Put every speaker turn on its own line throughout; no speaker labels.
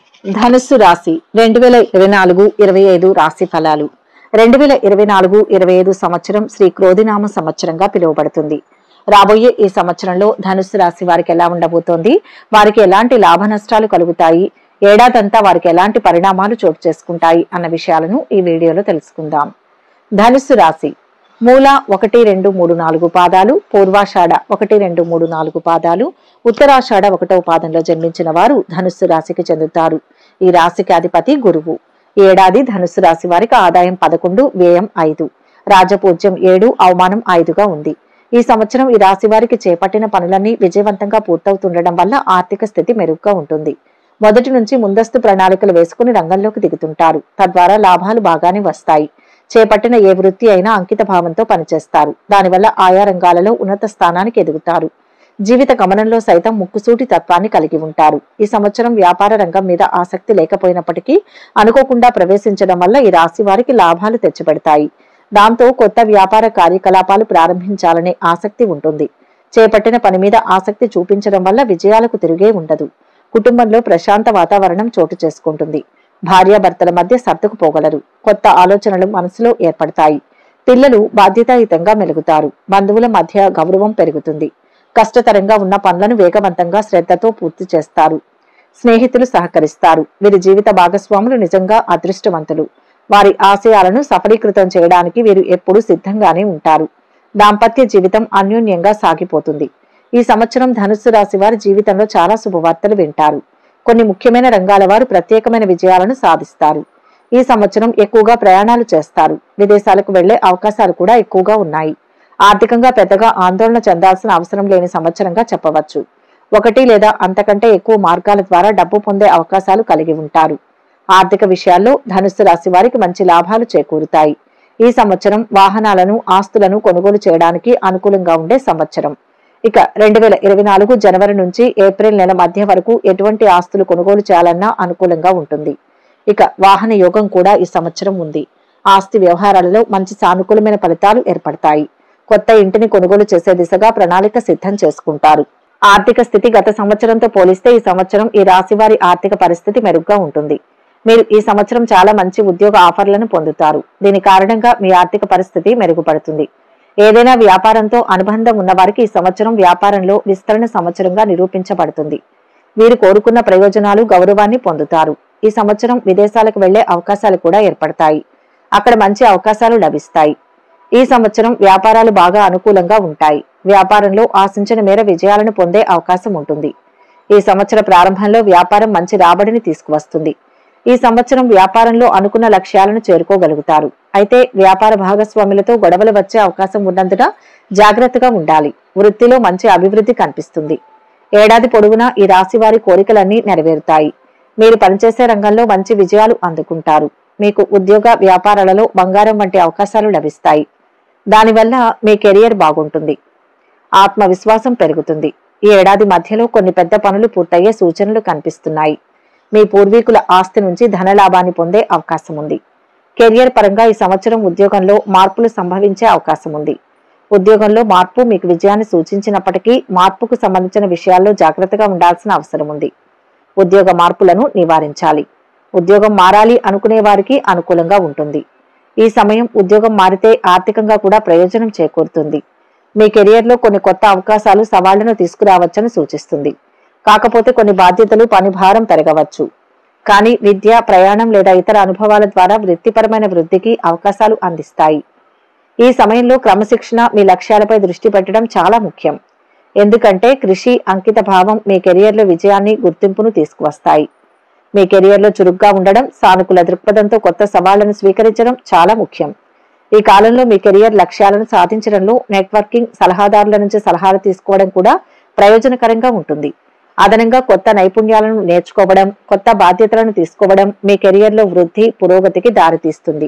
ధనుస్సు రాశి రెండు వేల ఇరవై నాలుగు ఇరవై ఐదు రాశి ఫలాలు రెండు వేల ఇరవై నాలుగు ఇరవై ఐదు సంవత్సరం శ్రీ క్రోధినామ సంవత్సరంగా పిలువబడుతుంది రాబోయే ఈ సంవత్సరంలో ధనుస్సు రాశి వారికి ఎలా ఉండబోతోంది వారికి ఎలాంటి లాభ నష్టాలు కలుగుతాయి ఏడాదంతా వారికి ఎలాంటి పరిణామాలు చోటు చేసుకుంటాయి అన్న విషయాలను ఈ వీడియోలో తెలుసుకుందాం ధనుస్సు రాశి మూల ఒకటి రెండు మూడు నాలుగు పాదాలు పూర్వాషాఢ ఒకటి రెండు మూడు నాలుగు పాదాలు ఉత్తరాషాఢ ఒకటవ పాదంలో జన్మించిన వారు ధనుస్సు రాశికి చెందుతారు ఈ రాశికి అధిపతి గురువు ఈ ఏడాది ధనుస్సు రాశి వారికి ఆదాయం పదకొండు వ్యయం ఐదు రాజపూజ్యం ఏడు అవమానం ఐదుగా ఉంది ఈ సంవత్సరం ఈ రాశి వారికి చేపట్టిన పనులన్నీ విజయవంతంగా పూర్తవుతుండడం వల్ల ఆర్థిక స్థితి మెరుగ్గా ఉంటుంది మొదటి నుంచి ముందస్తు ప్రణాళికలు వేసుకుని రంగంలోకి దిగుతుంటారు తద్వారా లాభాలు బాగానే వస్తాయి చేపట్టిన ఏ వృత్తి అయినా అంకిత భావంతో పనిచేస్తారు దానివల్ల ఆయా రంగాలలో ఉన్నత స్థానానికి ఎదుగుతారు జీవిత గమనంలో సైతం ముక్కుసూటి తత్వాన్ని కలిగి ఉంటారు ఈ సంవత్సరం వ్యాపార రంగం మీద ఆసక్తి లేకపోయినప్పటికీ అనుకోకుండా ప్రవేశించడం వల్ల ఈ రాశి వారికి లాభాలు తెచ్చిపెడతాయి దాంతో కొత్త వ్యాపార కార్యకలాపాలు ప్రారంభించాలనే ఆసక్తి ఉంటుంది చేపట్టిన పని మీద ఆసక్తి చూపించడం వల్ల విజయాలకు తిరిగే ఉండదు కుటుంబంలో ప్రశాంత వాతావరణం చోటు చేసుకుంటుంది భార్యాభర్తల మధ్య సర్దుకుపోగలరు కొత్త ఆలోచనలు మనసులో ఏర్పడతాయి పిల్లలు బాధ్యతాయుతంగా మెలుగుతారు బంధువుల మధ్య గౌరవం పెరుగుతుంది కష్టతరంగా ఉన్న పనులను వేగవంతంగా శ్రద్ధతో పూర్తి చేస్తారు స్నేహితులు సహకరిస్తారు వీరి జీవిత భాగస్వాములు నిజంగా అదృష్టవంతులు వారి ఆశయాలను సఫలీకృతం చేయడానికి వీరు ఎప్పుడూ సిద్ధంగానే ఉంటారు దాంపత్య జీవితం అన్యోన్యంగా సాగిపోతుంది ఈ సంవత్సరం ధనుస్సు రాశి వారి జీవితంలో చాలా శుభవార్తలు వింటారు కొన్ని ముఖ్యమైన రంగాల వారు ప్రత్యేకమైన విజయాలను సాధిస్తారు ఈ సంవత్సరం ఎక్కువగా ప్రయాణాలు చేస్తారు విదేశాలకు వెళ్లే అవకాశాలు కూడా ఎక్కువగా ఉన్నాయి ఆర్థికంగా పెద్దగా ఆందోళన చెందాల్సిన అవసరం లేని సంవత్సరంగా చెప్పవచ్చు ఒకటి లేదా అంతకంటే ఎక్కువ మార్గాల ద్వారా డబ్బు పొందే అవకాశాలు కలిగి ఉంటారు ఆర్థిక విషయాల్లో ధనుస్సు రాశి వారికి మంచి లాభాలు చేకూరుతాయి ఈ సంవత్సరం వాహనాలను ఆస్తులను కొనుగోలు చేయడానికి అనుకూలంగా ఉండే సంవత్సరం ఇక రెండు వేల ఇరవై నాలుగు జనవరి నుంచి ఏప్రిల్ నెల మధ్య వరకు ఎటువంటి ఆస్తులు కొనుగోలు చేయాలన్నా అనుకూలంగా ఉంటుంది ఇక వాహన యోగం కూడా ఈ సంవత్సరం ఉంది ఆస్తి వ్యవహారాలలో మంచి సానుకూలమైన ఫలితాలు ఏర్పడతాయి కొత్త ఇంటిని కొనుగోలు చేసే దిశగా ప్రణాళిక సిద్ధం చేసుకుంటారు ఆర్థిక స్థితి గత సంవత్సరంతో పోలిస్తే ఈ సంవత్సరం ఈ రాశి వారి ఆర్థిక పరిస్థితి మెరుగ్గా ఉంటుంది మీరు ఈ సంవత్సరం చాలా మంచి ఉద్యోగ ఆఫర్లను పొందుతారు దీని కారణంగా మీ ఆర్థిక పరిస్థితి మెరుగుపడుతుంది ఏదైనా వ్యాపారంతో అనుబంధం ఉన్న వారికి ఈ సంవత్సరం వ్యాపారంలో విస్తరణ సంవత్సరంగా నిరూపించబడుతుంది వీరు కోరుకున్న ప్రయోజనాలు గౌరవాన్ని పొందుతారు ఈ సంవత్సరం విదేశాలకు వెళ్లే అవకాశాలు కూడా ఏర్పడతాయి అక్కడ మంచి అవకాశాలు లభిస్తాయి ఈ సంవత్సరం వ్యాపారాలు బాగా అనుకూలంగా ఉంటాయి వ్యాపారంలో ఆశించిన మేర విజయాలను పొందే అవకాశం ఉంటుంది ఈ సంవత్సర ప్రారంభంలో వ్యాపారం మంచి రాబడిని తీసుకువస్తుంది ఈ సంవత్సరం వ్యాపారంలో అనుకున్న లక్ష్యాలను చేరుకోగలుగుతారు అయితే వ్యాపార భాగస్వాములతో గొడవలు వచ్చే అవకాశం ఉన్నందున జాగ్రత్తగా ఉండాలి వృత్తిలో మంచి అభివృద్ధి కనిపిస్తుంది ఏడాది పొడవునా ఈ రాశి వారి కోరికలన్నీ నెరవేరుతాయి మీరు పనిచేసే రంగంలో మంచి విజయాలు అందుకుంటారు మీకు ఉద్యోగ వ్యాపారాలలో బంగారం వంటి అవకాశాలు లభిస్తాయి దానివల్ల మీ కెరియర్ బాగుంటుంది ఆత్మవిశ్వాసం పెరుగుతుంది ఈ ఏడాది మధ్యలో కొన్ని పెద్ద పనులు పూర్తయ్యే సూచనలు కనిపిస్తున్నాయి మీ పూర్వీకుల ఆస్తి నుంచి ధనలాభాన్ని పొందే అవకాశం ఉంది కెరియర్ పరంగా ఈ సంవత్సరం ఉద్యోగంలో మార్పులు సంభవించే అవకాశం ఉంది ఉద్యోగంలో మార్పు మీకు విజయాన్ని సూచించినప్పటికీ మార్పుకు సంబంధించిన విషయాల్లో జాగ్రత్తగా ఉండాల్సిన అవసరం ఉంది ఉద్యోగ మార్పులను నివారించాలి ఉద్యోగం మారాలి అనుకునే వారికి అనుకూలంగా ఉంటుంది ఈ సమయం ఉద్యోగం మారితే ఆర్థికంగా కూడా ప్రయోజనం చేకూరుతుంది మీ కెరియర్లో కొన్ని కొత్త అవకాశాలు సవాళ్లను తీసుకురావచ్చని సూచిస్తుంది కాకపోతే కొన్ని బాధ్యతలు పని భారం పెరగవచ్చు కానీ విద్య ప్రయాణం లేదా ఇతర అనుభవాల ద్వారా వృత్తిపరమైన వృద్ధికి అవకాశాలు అందిస్తాయి ఈ సమయంలో క్రమశిక్షణ మీ లక్ష్యాలపై దృష్టి పెట్టడం చాలా ముఖ్యం ఎందుకంటే కృషి అంకిత భావం మీ కెరియర్లో విజయాన్ని గుర్తింపును తీసుకువస్తాయి మీ కెరియర్లో చురుగ్గా ఉండడం సానుకూల దృక్పథంతో కొత్త సవాళ్లను స్వీకరించడం చాలా ముఖ్యం ఈ కాలంలో మీ కెరియర్ లక్ష్యాలను సాధించడంలో నెట్వర్కింగ్ సలహాదారుల నుంచి సలహాలు తీసుకోవడం కూడా ప్రయోజనకరంగా ఉంటుంది అదనంగా కొత్త నైపుణ్యాలను నేర్చుకోవడం కొత్త బాధ్యతలను తీసుకోవడం మీ కెరియర్లో వృద్ధి పురోగతికి దారితీస్తుంది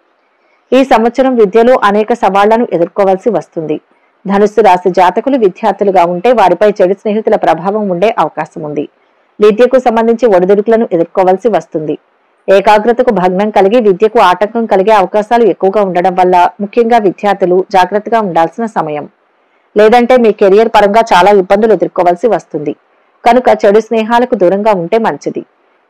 ఈ సంవత్సరం విద్యలో అనేక సవాళ్లను ఎదుర్కోవాల్సి వస్తుంది ధనుస్సు రాశి జాతకులు విద్యార్థులుగా ఉంటే వారిపై చెడు స్నేహితుల ప్రభావం ఉండే అవకాశం ఉంది విద్యకు సంబంధించి ఒడిదుడుకులను ఎదుర్కోవాల్సి వస్తుంది ఏకాగ్రతకు భగ్నం కలిగి విద్యకు ఆటంకం కలిగే అవకాశాలు ఎక్కువగా ఉండడం వల్ల ముఖ్యంగా విద్యార్థులు జాగ్రత్తగా ఉండాల్సిన సమయం లేదంటే మీ కెరియర్ పరంగా చాలా ఇబ్బందులు ఎదుర్కోవాల్సి వస్తుంది కనుక చెడు స్నేహాలకు దూరంగా ఉంటే మంచిది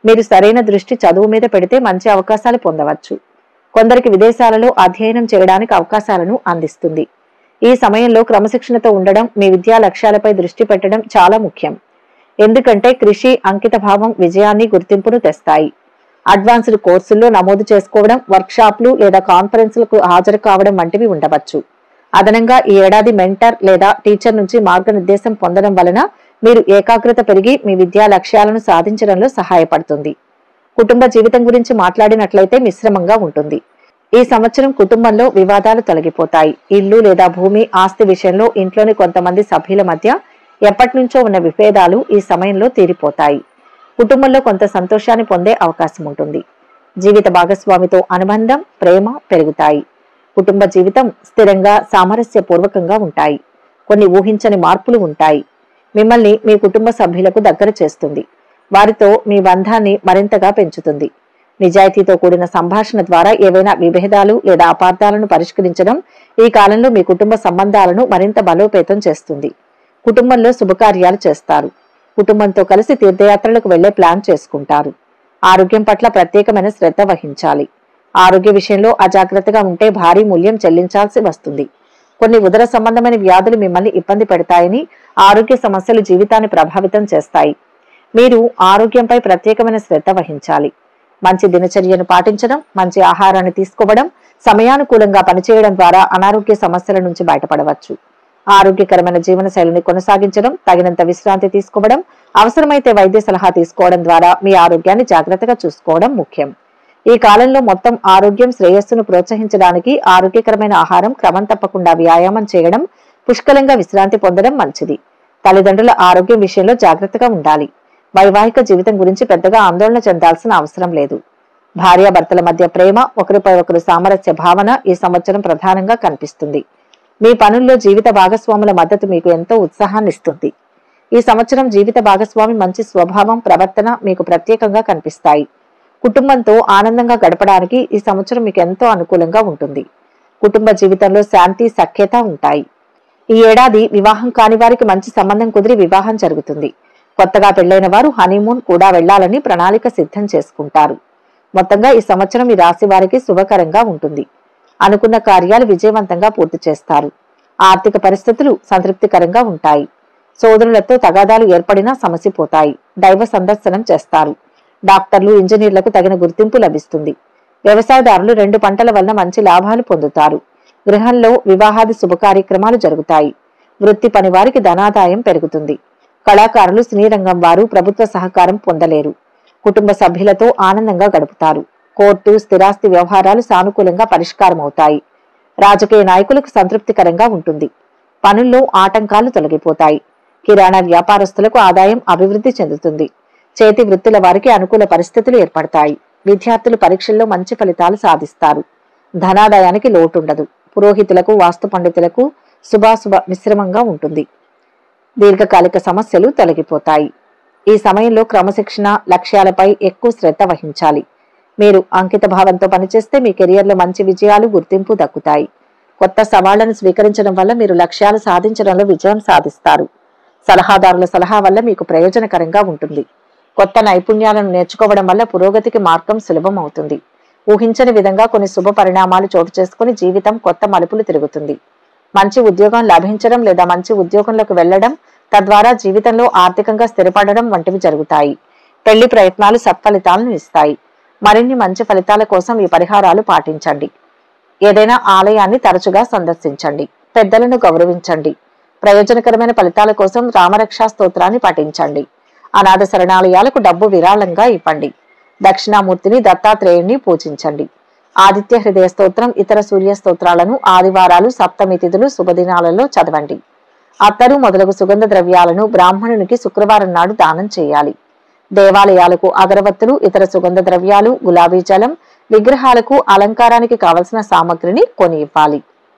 మీరు సరైన దృష్టి చదువు మీద పెడితే మంచి అవకాశాలు పొందవచ్చు కొందరికి విదేశాలలో అధ్యయనం చేయడానికి అవకాశాలను అందిస్తుంది ఈ సమయంలో క్రమశిక్షణతో ఉండడం మీ విద్యా లక్ష్యాలపై దృష్టి పెట్టడం చాలా ముఖ్యం ఎందుకంటే కృషి అంకిత భావం విజయాన్ని గుర్తింపును తెస్తాయి అడ్వాన్స్డ్ కోర్సుల్లో నమోదు చేసుకోవడం వర్క్షాప్లు లేదా కాన్ఫరెన్స్లకు హాజరు కావడం వంటివి ఉండవచ్చు అదనంగా ఈ ఏడాది మెంటర్ లేదా టీచర్ నుంచి మార్గనిర్దేశం పొందడం వలన మీరు ఏకాగ్రత పెరిగి మీ విద్యా లక్ష్యాలను సాధించడంలో సహాయపడుతుంది కుటుంబ జీవితం గురించి మాట్లాడినట్లయితే మిశ్రమంగా ఉంటుంది ఈ సంవత్సరం కుటుంబంలో వివాదాలు తొలగిపోతాయి ఇల్లు లేదా భూమి ఆస్తి విషయంలో ఇంట్లోని కొంతమంది సభ్యుల మధ్య ఎప్పటి నుంచో ఉన్న విభేదాలు ఈ సమయంలో తీరిపోతాయి కుటుంబంలో కొంత సంతోషాన్ని పొందే అవకాశం ఉంటుంది జీవిత భాగస్వామితో అనుబంధం ప్రేమ పెరుగుతాయి కుటుంబ జీవితం స్థిరంగా సామరస్యపూర్వకంగా ఉంటాయి కొన్ని ఊహించని మార్పులు ఉంటాయి మిమ్మల్ని మీ కుటుంబ సభ్యులకు దగ్గర చేస్తుంది వారితో మీ బంధాన్ని మరింతగా పెంచుతుంది నిజాయితీతో కూడిన సంభాషణ ద్వారా ఏవైనా విభేదాలు లేదా అపార్థాలను పరిష్కరించడం ఈ కాలంలో మీ కుటుంబ సంబంధాలను మరింత బలోపేతం చేస్తుంది కుటుంబంలో శుభకార్యాలు చేస్తారు కుటుంబంతో కలిసి తీర్థయాత్రలకు వెళ్లే ప్లాన్ చేసుకుంటారు ఆరోగ్యం పట్ల ప్రత్యేకమైన శ్రద్ధ వహించాలి ఆరోగ్య విషయంలో అజాగ్రత్తగా ఉంటే భారీ మూల్యం చెల్లించాల్సి వస్తుంది కొన్ని ఉదర సంబంధమైన వ్యాధులు మిమ్మల్ని ఇబ్బంది పెడతాయని ఆరోగ్య సమస్యలు జీవితాన్ని ప్రభావితం చేస్తాయి మీరు ఆరోగ్యంపై ప్రత్యేకమైన శ్రద్ధ వహించాలి మంచి దినచర్యను పాటించడం మంచి ఆహారాన్ని తీసుకోవడం సమయానుకూలంగా పనిచేయడం ద్వారా అనారోగ్య సమస్యల నుంచి బయటపడవచ్చు ఆరోగ్యకరమైన జీవన శైలిని కొనసాగించడం తగినంత విశ్రాంతి తీసుకోవడం అవసరమైతే వైద్య సలహా తీసుకోవడం ద్వారా మీ ఆరోగ్యాన్ని జాగ్రత్తగా చూసుకోవడం ముఖ్యం ఈ కాలంలో మొత్తం ఆరోగ్యం శ్రేయస్సును ప్రోత్సహించడానికి ఆరోగ్యకరమైన ఆహారం క్రమం తప్పకుండా వ్యాయామం చేయడం పుష్కలంగా విశ్రాంతి పొందడం మంచిది తల్లిదండ్రుల ఆరోగ్యం విషయంలో జాగ్రత్తగా ఉండాలి వైవాహిక జీవితం గురించి పెద్దగా ఆందోళన చెందాల్సిన అవసరం లేదు భార్యాభర్తల మధ్య ప్రేమ ఒకరిపై ఒకరు సామరస్య భావన ఈ సంవత్సరం ప్రధానంగా కనిపిస్తుంది మీ పనుల్లో జీవిత భాగస్వాముల మద్దతు మీకు ఎంతో ఉత్సాహాన్ని ఇస్తుంది ఈ సంవత్సరం జీవిత భాగస్వామి మంచి స్వభావం ప్రవర్తన మీకు ప్రత్యేకంగా కనిపిస్తాయి కుటుంబంతో ఆనందంగా గడపడానికి ఈ సంవత్సరం మీకు ఎంతో అనుకూలంగా ఉంటుంది కుటుంబ జీవితంలో శాంతి సఖ్యత ఉంటాయి ఈ ఏడాది వివాహం కాని వారికి మంచి సంబంధం కుదిరి వివాహం జరుగుతుంది కొత్తగా పెళ్లైన వారు హనీమూన్ కూడా వెళ్లాలని ప్రణాళిక సిద్ధం చేసుకుంటారు మొత్తంగా ఈ సంవత్సరం ఈ రాశి వారికి శుభకరంగా ఉంటుంది అనుకున్న కార్యాలు విజయవంతంగా పూర్తి చేస్తారు ఆర్థిక పరిస్థితులు సంతృప్తికరంగా ఉంటాయి సోదరులతో తగాదాలు ఏర్పడినా సమసిపోతాయి దైవ సందర్శనం చేస్తారు డాక్టర్లు ఇంజనీర్లకు తగిన గుర్తింపు లభిస్తుంది వ్యవసాయదారులు రెండు పంటల వలన మంచి లాభాలు పొందుతారు గృహంలో వివాహాది శుభ కార్యక్రమాలు జరుగుతాయి వృత్తి పని వారికి ధనాదాయం పెరుగుతుంది కళాకారులు సినీ రంగం వారు ప్రభుత్వ సహకారం పొందలేరు కుటుంబ సభ్యులతో ఆనందంగా గడుపుతారు కోర్టు స్థిరాస్తి వ్యవహారాలు సానుకూలంగా పరిష్కారం అవుతాయి రాజకీయ నాయకులకు సంతృప్తికరంగా ఉంటుంది పనుల్లో ఆటంకాలు తొలగిపోతాయి కిరాణా వ్యాపారస్తులకు ఆదాయం అభివృద్ధి చెందుతుంది చేతి వృత్తుల వారికి అనుకూల పరిస్థితులు ఏర్పడతాయి విద్యార్థులు పరీక్షల్లో మంచి ఫలితాలు సాధిస్తారు ధనాదాయానికి లోటుండదు పురోహితులకు వాస్తు పండితులకు శుభాశుభ మిశ్రమంగా ఉంటుంది దీర్ఘకాలిక సమస్యలు తొలగిపోతాయి ఈ సమయంలో క్రమశిక్షణ లక్ష్యాలపై ఎక్కువ శ్రద్ధ వహించాలి మీరు అంకిత భావంతో పనిచేస్తే మీ కెరియర్లో మంచి విజయాలు గుర్తింపు దక్కుతాయి కొత్త సవాళ్లను స్వీకరించడం వల్ల మీరు లక్ష్యాలు సాధించడంలో విజయం సాధిస్తారు సలహాదారుల సలహా వల్ల మీకు ప్రయోజనకరంగా ఉంటుంది కొత్త నైపుణ్యాలను నేర్చుకోవడం వల్ల పురోగతికి మార్గం సులభం అవుతుంది ఊహించని విధంగా కొన్ని శుభ పరిణామాలు చోటు చేసుకుని జీవితం కొత్త మలుపులు తిరుగుతుంది మంచి ఉద్యోగం లభించడం లేదా మంచి ఉద్యోగంలోకి వెళ్లడం తద్వారా జీవితంలో ఆర్థికంగా స్థిరపడడం వంటివి జరుగుతాయి పెళ్లి ప్రయత్నాలు సత్ఫలితాలను ఇస్తాయి మరిన్ని మంచి ఫలితాల కోసం ఈ పరిహారాలు పాటించండి ఏదైనా ఆలయాన్ని తరచుగా సందర్శించండి పెద్దలను గౌరవించండి ప్రయోజనకరమైన ఫలితాల కోసం రామరక్షా స్తోత్రాన్ని పఠించండి అనాథ శరణాలయాలకు డబ్బు విరాళంగా ఇవ్వండి దక్షిణామూర్తిని దత్తాత్రేయుణ్ణి పూజించండి ఆదిత్య హృదయ స్తోత్రం ఇతర సూర్య స్తోత్రాలను ఆదివారాలు సప్తమి తిథులు శుభదినాలలో చదవండి అత్తరు మొదలగు సుగంధ ద్రవ్యాలను బ్రాహ్మణునికి శుక్రవారం నాడు దానం చేయాలి దేవాలయాలకు అగరవత్తులు ఇతర సుగంధ ద్రవ్యాలు గులాబీ జలం విగ్రహాలకు అలంకారానికి కావలసిన సామగ్రిని కొని ఇవ్వాలి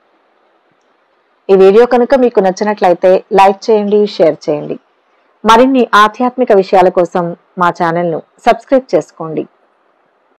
ఈ వీడియో కనుక మీకు నచ్చినట్లయితే లైక్ చేయండి షేర్ చేయండి మరిన్ని ఆధ్యాత్మిక విషయాల కోసం మా ఛానల్ను సబ్స్క్రైబ్ చేసుకోండి